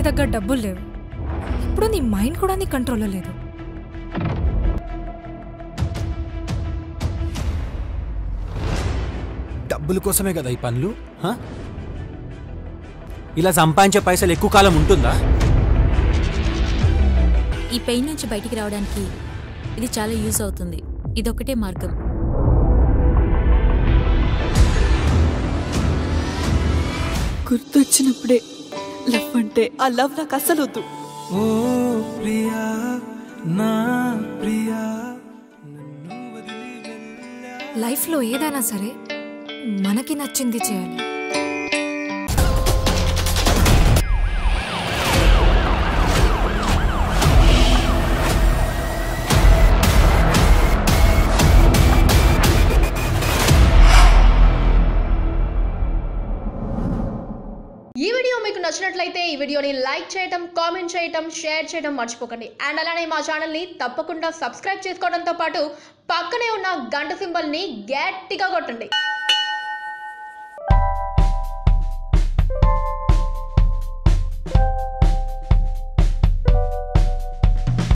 దగ్గర డబ్బులు లేవు ఇప్పుడు నీ మైండ్ కూడా నీ కంట్రోల్లో లేదు డబ్బుల కోసమే కదా ఈ పనులు హ? ఇలా సంపాదించే పైసలు ఎక్కువ కాలం ఉంటుందా ఈ పెయిన్ నుంచి బయటికి రావడానికి ఇది చాలా యూజ్ అవుతుంది ఇదొక్కటే మార్గం గుర్తొచ్చినప్పుడే లవ్ అంటే ఆ లవ్ నాకు అసలు వద్దు ఓ ప్రియా నా ప్రియా లైఫ్లో ఏదైనా సరే మనకి నచ్చింది చేయాలి ఈ వీడియో మీకు నచ్చినట్లయితే ఈ వీడియోని లైక్ చేయటం కామెంట్ చేయటం షేర్ చేయడం మర్చిపోకండి అండ్ అలానే మా ఛానల్ని తప్పకుండా సబ్స్క్రైబ్ చేసుకోవడంతో పాటు పక్కనే ఉన్న గంట సింబల్ని గట్టిగా కొట్టండి